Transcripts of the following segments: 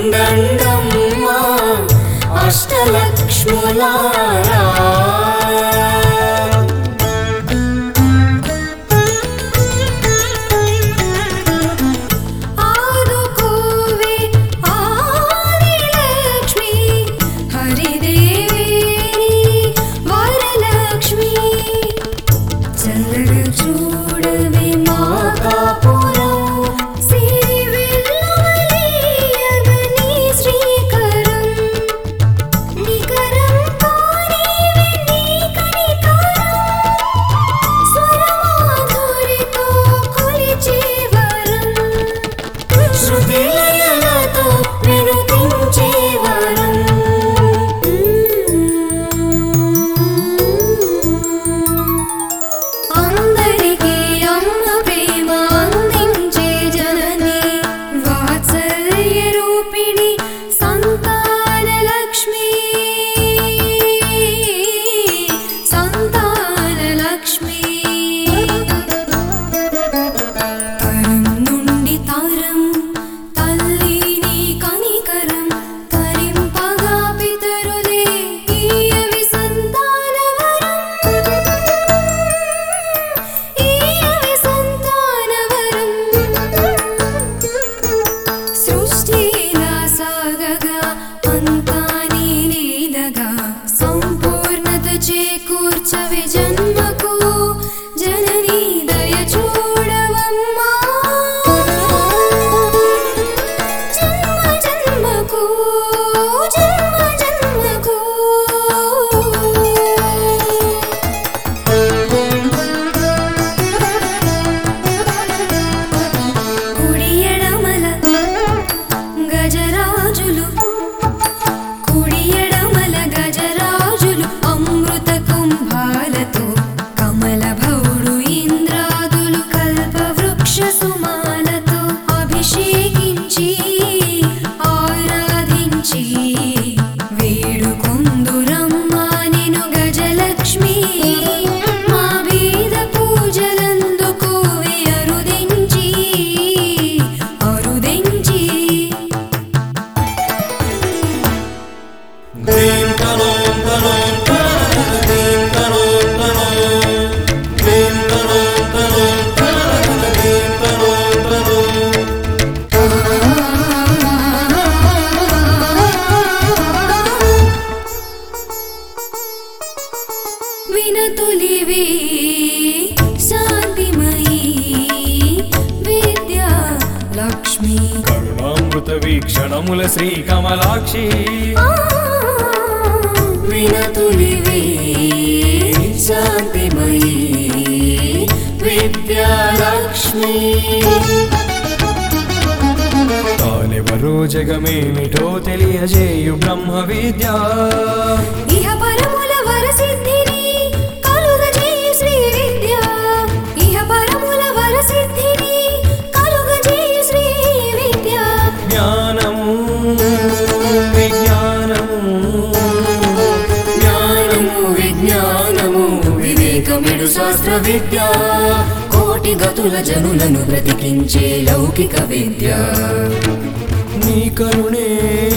ఉండండమ్మా అష్టలక్ష్ములారా ఆదుకోవే ఆదిలక్ష్మి హరిదేవి వరలక్ష్మి చల్లగా చూడవే మా కాపురం సిరి వెల్లువలీయగని శ్రీకరం నికరం కానివే నీ కనికరం స్వరమాధురితో కొలిచే వరం శృతిలయలతో వినుతించే వరం అందరికీ అమ్మ ప్రేమ అందించే జనని వాత్సల్య రూపిణి సంతాన లక్ష్మి సంతాన లక్ష్మి తరం నుండి తరం తల్లిని కనికరం తరింపగా పితరులే ఈయవి సంతానవరం ఈయవి సంతానవరం సృష్టిలా సాగగా అంతా నీ లీలగా సంపూర్ణత చేకూర్చవి జన్మకు జననీ దయ చూడవమ్మా జన్మ జన్మకు జన్మ జన్మకు కుడి ఎడమల గజరాజులు కుడి ఎడమల గజరాజులు అమృత కుంభాలతో కమల భౌడు ఇంద్రాదులు కల్ప వృక్ష సుమాలతో అభిషేకించి ఆరాధించి వేడుకొందురమ్మా నిను గజలక్ష్మి మా వేద పూజలందుకోవే అరుదించి అరుదించి దీం తనోం తనోం తననన దీం తనోం తనోం దీం తనోం తనోం తననన దీం తనోం తనోం వినతులివి శాంతిమయీ విద్యా లక్ష్మి కరుణామృత వీక్షణముల శ్రీ కమలాక్షి వినతులివి శాంతిమయీ విద్యాలక్ష్మి తానెవరో జగమేమిటో తెలియజేయు బ్రహ్మ విద్య ఇహ పరముల వరసిద్ధిని కలుగజేయు శ్రీ విద్య ఇహ పరముల వరసిద్ధిని కలుగజేయు శ్రీ విద్య జ్ఞానము విజ్ఞానము జ్ఞానము విజ్ఞానము వివేకమిడు శాస్త్ర విద్య కోటి గతుల జనులను బ్రతికించే లౌకిక విద్య నీ కరుణే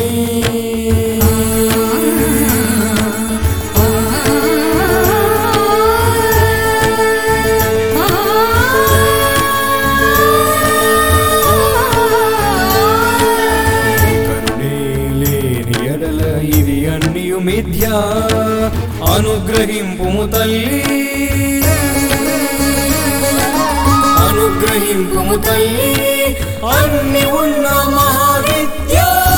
కరుణే లేని ఎడల ఇది అన్నియు మిథ్య అనుగ్రహింపుము తల్లి అనుగ్రహింపుము తల్లి అన్ని ఉన్న మహావిద్య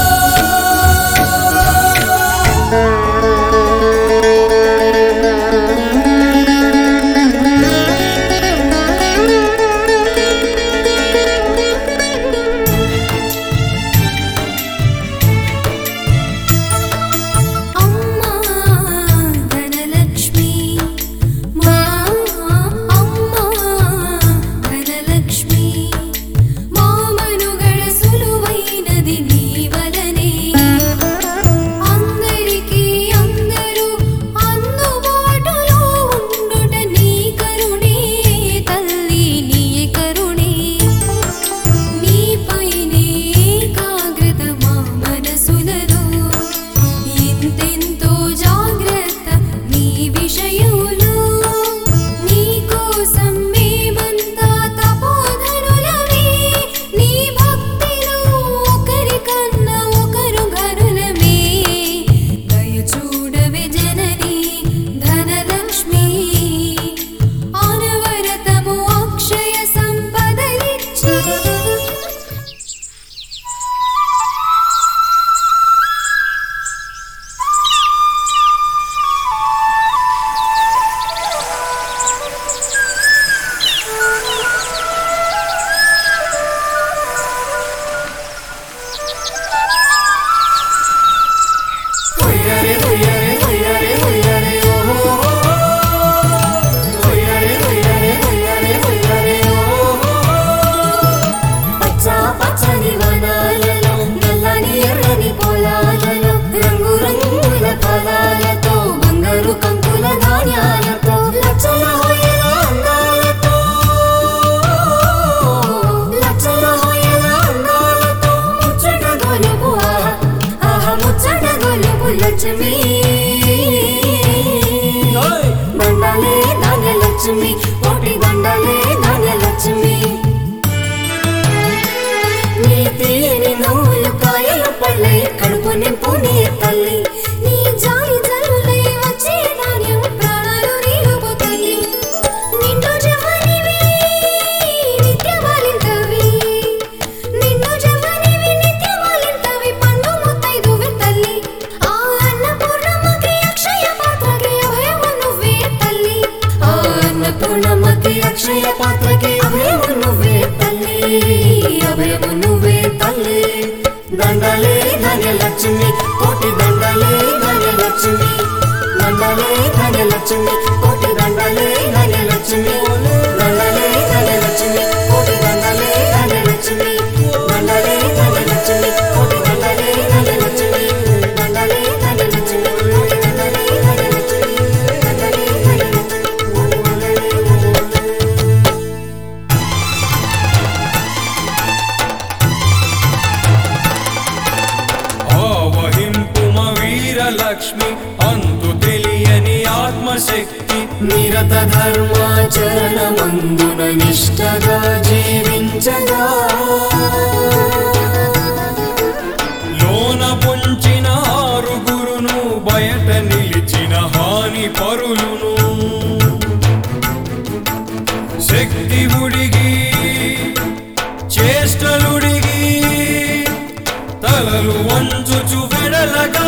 అమ్మా ధనలక్ష్మి మా అమ్మా ధనలక్ష్మి మా మనుగడ సులువైన ధాన్యలక్ష్మి ఓయ్! దండాలే ధాన్యలక్ష్మి కోటి దండాలే ధాన్యలక్ష్మి నీ తీయని నవ్వులు కాయలు పళ్ళై కడుపు నింపు నీ తల్లి నీ జాలి జల్లులై వచ్చే ధాన్యం ప్రాణాలు నీలుపు తల్లి నిండు జవానివి నిత్యమాలింతవి నిండు జవానివి నిత్యమాలింతవి పండు ముత్తైదువి తల్లి ఆ అన్నపూర్ణమ్మకి అక్షయ పాత్రకి అభయము నువ్వే తల్లి ఆ అన్నపూర్ణమ్మకి అక్షయ పాత్రకి అభయము నువ్వే తల్లి అభయము నువ్వే తల్లి దండలే ధన్యలక్ష్మి కోటి దండలే ధన్యలక్ష్మి దండలే ధన్యలక్ష్మి కోటి దండలే ధన్యలక్ష్మి దండలే ధన్యలక్ష్మి కోటి దండలే ధన్యలక్ష్మి దండలే ధన్యలక్ష్మి కోటి దండలే ధన్యలక్ష్మి దండలే ధన్యలక్ష్మి కోటి దండలే ధన్యలక్ష్మి దండలే ధన్యలక్ష్మి ఆవహింపుమ వీరలక్ష్మి అంతు తెలియని ఆత్మశక్తి నిరత ధర్మాచరణమందున నిష్టగా జీవించగా లోన పొంచిన ఆరుగురును బయట నిలిచిన హాని పరులును శక్తి ఉడిగి చేష్టలుడిగి తలలు వంచుచు వెడలగా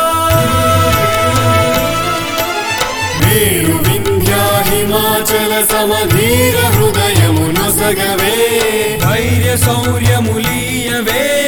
మేరు వింధ్యా హిమాచల సమధీర హృదయము నొసగవే ధైర్య శౌర్యములీయవే